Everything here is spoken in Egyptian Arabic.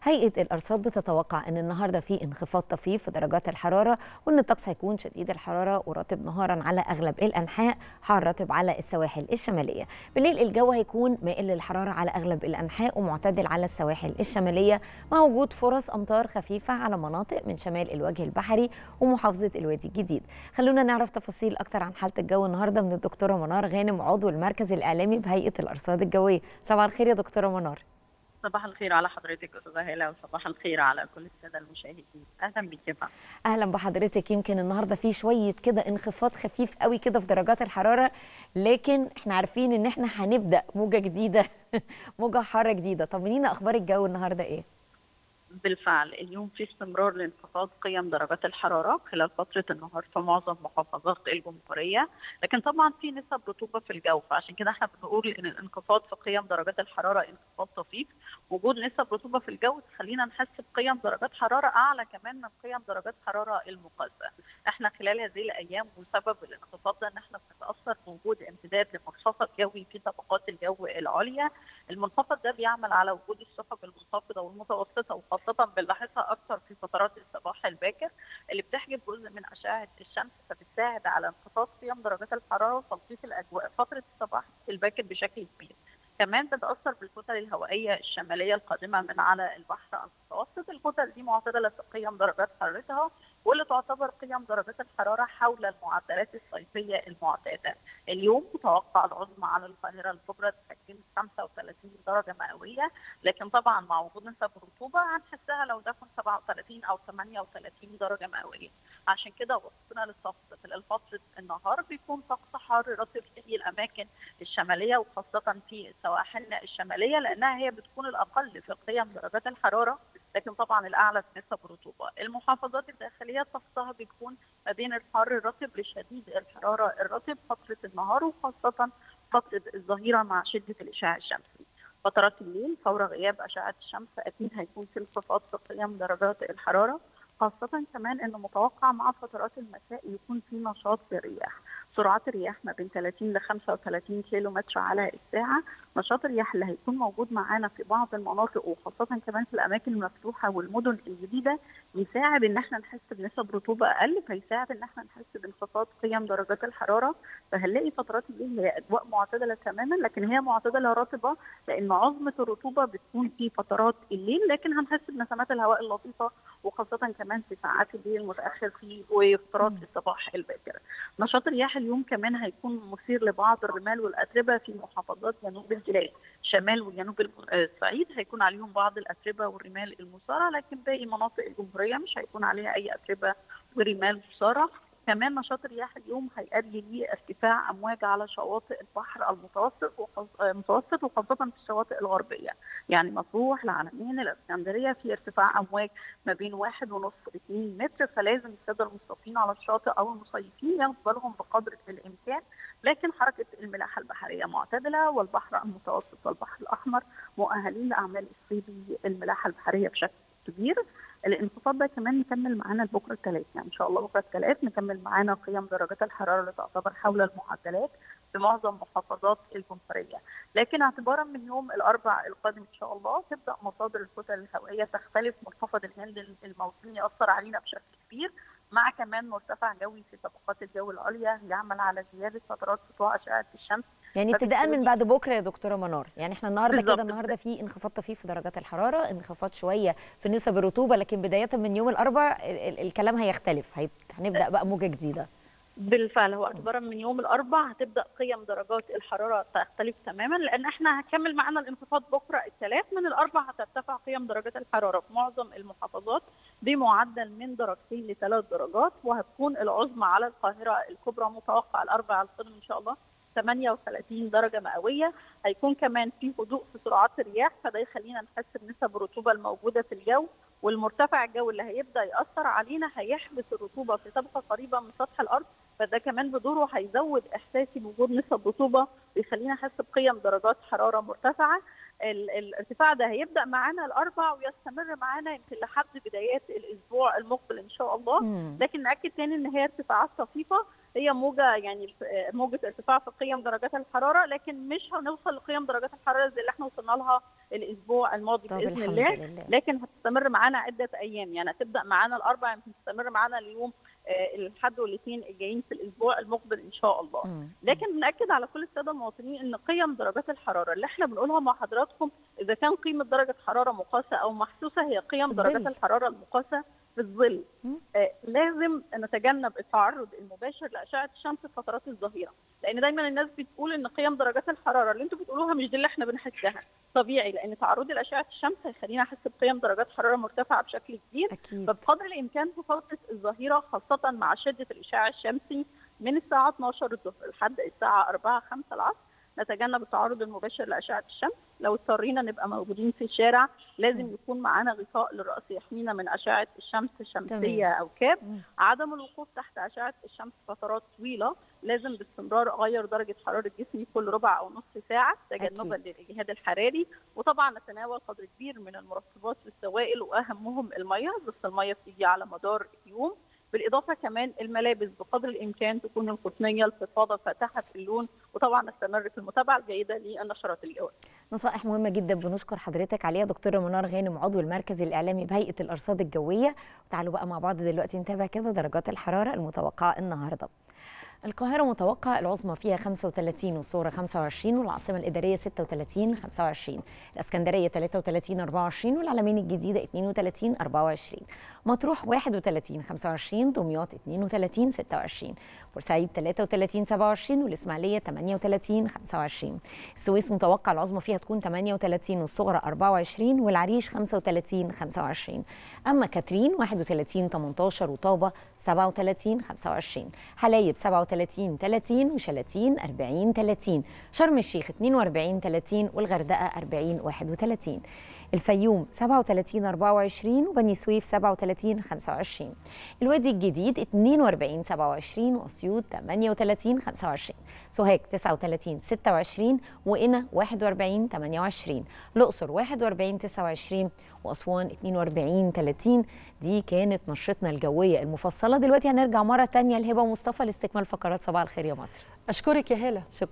هيئة الأرصاد بتتوقع أن النهاردة في انخفاض طفيف في درجات الحرارة وأن الطقس هيكون شديد الحرارة ورطب نهارا على أغلب الأنحاء حار رطب على السواحل الشمالية بالليل الجو هيكون مائل للحرارة على أغلب الأنحاء ومعتدل على السواحل الشمالية مع وجود فرص أمطار خفيفة على مناطق من شمال الوجه البحري ومحافظة الوادي الجديد خلونا نعرف تفاصيل أكتر عن حالة الجو النهاردة من الدكتورة منار غانم عضو المركز الإعلامي بهيئة الأرصاد الجوية صباح الخير يا دكتورة منار صباح الخير على حضرتك استاذه هاله وصباح الخير على كل الساده المشاهدين اهلا بك يا فندم اهلا بحضرتك يمكن النهارده في شويه كده انخفاض خفيف قوي كده في درجات الحراره لكن احنا عارفين ان احنا هنبدا موجه جديده موجه حاره جديده طمنينا اخبار الجو النهارده ايه بالفعل اليوم في استمرار لانخفاض قيم درجات الحراره خلال فتره النهار في معظم محافظات الجمهوريه لكن طبعا في نسب رطوبه في الجو فعشان كده احنا بنقول ان الانخفاض في قيم درجات الحراره انخفاض طفيف وجود نسب رطوبه في الجو تخلينا نحس بقيم درجات حراره اعلى كمان من قيم درجات حراره المقاسه احنا خلال هذه الايام وسبب الانخفاض ده ان احنا بنتاثر بوجود امتداد لمنخفض جوي في طبقات الجو العليا المنخفض ده بيعمل على وجود السحب المنخفضه والمتوسطه وخاصه بنلاحظها اكثر في فترات الصباح الباكر اللي بتحجب جزء من اشعه الشمس فبتساعد على انخفاض قيم درجات الحراره وتلطيف الاجواء فتره الصباح الباكر بشكل كبير. كمان بتاثر بالكتل الهوائيه الشماليه القادمه من على البحر المتوسط، الكتل دي معتدله في قيم درجات حرارتها واللي تعتبر قيم درجات الحراره حول المعدلات الصيفيه المعتاده. اليوم متوقع العظمى على القاهره الكبرى تسجل 35 درجه مئويه، لكن طبعا مع وجود نسب رطوبه هنحسها لو تكن 37 او 38 درجه مئويه. عشان كده وصلنا للطقس خلال فتره النهار بيكون طقس حار رطب في الاماكن الشماليه وخاصه في سواحلنا الشماليه لانها هي بتكون الاقل في قيم درجات الحراره لكن طبعا الاعلى في نسب الرطوبه. المحافظات الداخليه طقسها بيكون ما بين الحر الرطب لشديد الحراره الرطب فتره النهار وخاصه فتره الظهيره مع شده الاشعاع الشمسي. فترات الليل فور غياب اشعه الشمس اكيد هيكون في انخفاض في قيم درجات الحراره خاصة كمان أنه متوقع مع فترات المساء يكون في نشاط للرياح، سرعات الرياح ما بين 30 ل 35 كيلو متر على الساعة، نشاط الرياح اللي هيكون موجود معانا في بعض المناطق وخاصة كمان في الأماكن المفتوحة والمدن الجديدة يساعد إن احنا نحس بنسب رطوبة أقل فيساعد إن احنا نحس بانخفاض قيم درجات الحرارة، فهنلاقي فترات الليل هي أجواء معتدلة تماما لكن هي معتدلة رطبة لأن عظمة الرطوبة بتكون في فترات الليل لكن هنحس بنسمات الهواء اللطيفة وخاصة كمان في ساعات الليل المتاخر في وفترات الصباح الباكر. نشاط الرياح اليوم كمان هيكون مثير لبعض الرمال والاتربه في محافظات جنوب البلاد، شمال وجنوب الصعيد هيكون عليهم بعض الاتربه والرمال المثاره لكن باقي مناطق الجمهوريه مش هيكون عليها اي اتربه ورمال مثاره. كمان نشاط الرياح اليوم هيؤدي لارتفاع امواج على شواطئ البحر المتوسط المتوسط وخاصه في الشواطئ الغربيه يعني مطروح العلمين الاسكندريه في ارتفاع امواج ما بين واحد ونص ل 2 متر فلازم الساده المصطفين على الشاطئ او المصيفين ياخدوا بالهم بقدر الامكان لكن حركه الملاحه البحريه معتدله والبحر المتوسط والبحر الاحمر مؤهلين لاعمال الصيد الملاحه البحريه بشكل كبير الانخفاض ده كمان مكمل معانا لبكره الثلاث يعني ان شاء الله بكره الثلاث مكمل معانا قيم درجات الحراره اللي تعتبر حول المعدلات في معظم محافظات الجمهوريه لكن اعتبارا من يوم الاربع القادم ان شاء الله تبدا مصادر الكتل الهوائيه تختلف منخفض الهند الموسمي ياثر علينا بشكل كبير مع كمان مرتفع جوي في طبقات الجو العليا يعمل على زياده فترات سطوع اشعه الشمس يعني ابتداء من بعد بكره يا دكتوره منار يعني احنا النهارده كده النهارده في انخفاض طفيف في درجات الحراره انخفاض شويه في نسب الرطوبه لكن بدايه من يوم الاربع الكلام هيختلف هنبدا بقى موجه جديده بالفعل هو اعتبارا من يوم الاربع هتبدا قيم درجات الحراره تختلف تماما لان احنا هكمل معانا الانخفاض بكره الثلاث من الاربع هترتفع قيم درجات الحراره في معظم المحافظات بمعدل من درجتين لثلاث درجات وهتكون العظمى على القاهره الكبرى متوقع الاربع القادم ان شاء الله 38 درجه مئويه هيكون كمان في هدوء في سرعات الرياح فده يخلينا نحس بنسب الرطوبه الموجوده في الجو والمرتفع الجوي اللي هيبدا ياثر علينا هيحبس الرطوبه في طبقه قريبه من سطح الارض فده كمان بدوره هيزود احساسي بوجود نسب رطوبه ويخلينا احس بقيم درجات حراره مرتفعه الارتفاع ده هيبدا معانا الاربع ويستمر معانا يمكن لحد بدايات الاسبوع المقبل ان شاء الله مم. لكن ناكد تاني ان هي ارتفاعات طفيفه هي موجه يعني موجه ارتفاع في قيم درجات الحراره لكن مش هنوصل لقيم درجات الحراره زي اللي احنا وصلنا لها الاسبوع الماضي طب باذن الحمد الله لله. لكن هتستمر معانا عده ايام يعني هتبدا معانا الاربع يمكن تستمر معانا اليوم آه، الحد والاثنين الجايين في الاسبوع المقبل ان شاء الله مم. لكن بنأكد على كل الساده المواطنين ان قيم درجات الحراره اللي احنا بنقولها مع حضراتكم اذا كان قيمه درجه حراره مقاسه او محسوسه هي قيم في درجات الظل. الحراره المقاسه في الظل مم. آه لازم نتجنب التعرض المباشر لاشعه الشمس في فترات الظهيره لان دايما الناس بتقول ان قيم درجات الحراره اللي انتم بتقولوها مش دي اللي احنا بنحسها طبيعي لان تعرضي لاشعه الشمس هيخلينا احس بقيم درجات حراره مرتفعه بشكل كبير اكيد فبقدر الامكان في فتره الظهيره خاصه مع شده الاشعاع الشمسي من الساعه 12 الظهر لحد الساعه 4 5 العصر نتجنب التعرض المباشر لاشعه الشمس لو اضطرينا نبقى موجودين في الشارع لازم مم. يكون معانا غطاء للراس يحمينا من اشعه الشمس الشمسيه تمام. او كاب مم. عدم الوقوف تحت اشعه الشمس فترات طويله لازم باستمرار اغير درجه حراره جسمي كل ربع او نصف ساعه تجنبا للاجهاد الحراري وطبعا نتناول قدر كبير من المرطبات والسوائل واهمهم الميه بس الميه بتيجي على مدار اليوم بالاضافه كمان الملابس بقدر الامكان تكون القطنيه الفضفاضه فاتحه اللون وطبعا نستمر في المتابعه الجيده للنشرات الجويه نصائح مهمة جدا بنشكر حضرتك عليها دكتورة منار غانم عضو المركز الإعلامي بهيئة الأرصاد الجوية وتعالوا بقى مع بعض دلوقتي نتابع كده درجات الحرارة المتوقعة النهاردة القاهرة متوقع العظمى فيها 35 والصورة 25 والعاصمة الإدارية 36 25 الإسكندرية 33 24 والعلمين الجديدة 32 24 مطروح 31 25 دمياط 32 26 بورسعيد 33 27 والإسماعيلية 38 25 السويس متوقع العظمى فيها تكون 38 والصغرى 24 والعريش 35 25 أما كاترين 31 18 وطابة 37 25 حلايب 37 30 وشلاتين 40 30 شرم الشيخ 42 30 والغردقة 40 31 الفيوم 37 24 وبني سويف 37 25 الوادي الجديد 42 27 واسيوط 38 25 سوهاج 39 26 وقنا 41 28 الاقصر 41 29 واسوان 42 30 دي كانت نشرتنا الجويه المفصله دلوقتي هنرجع مره تانية لهبه مصطفى لاستكمال فقرات صباح الخير يا مصر اشكرك يا هاله شكرا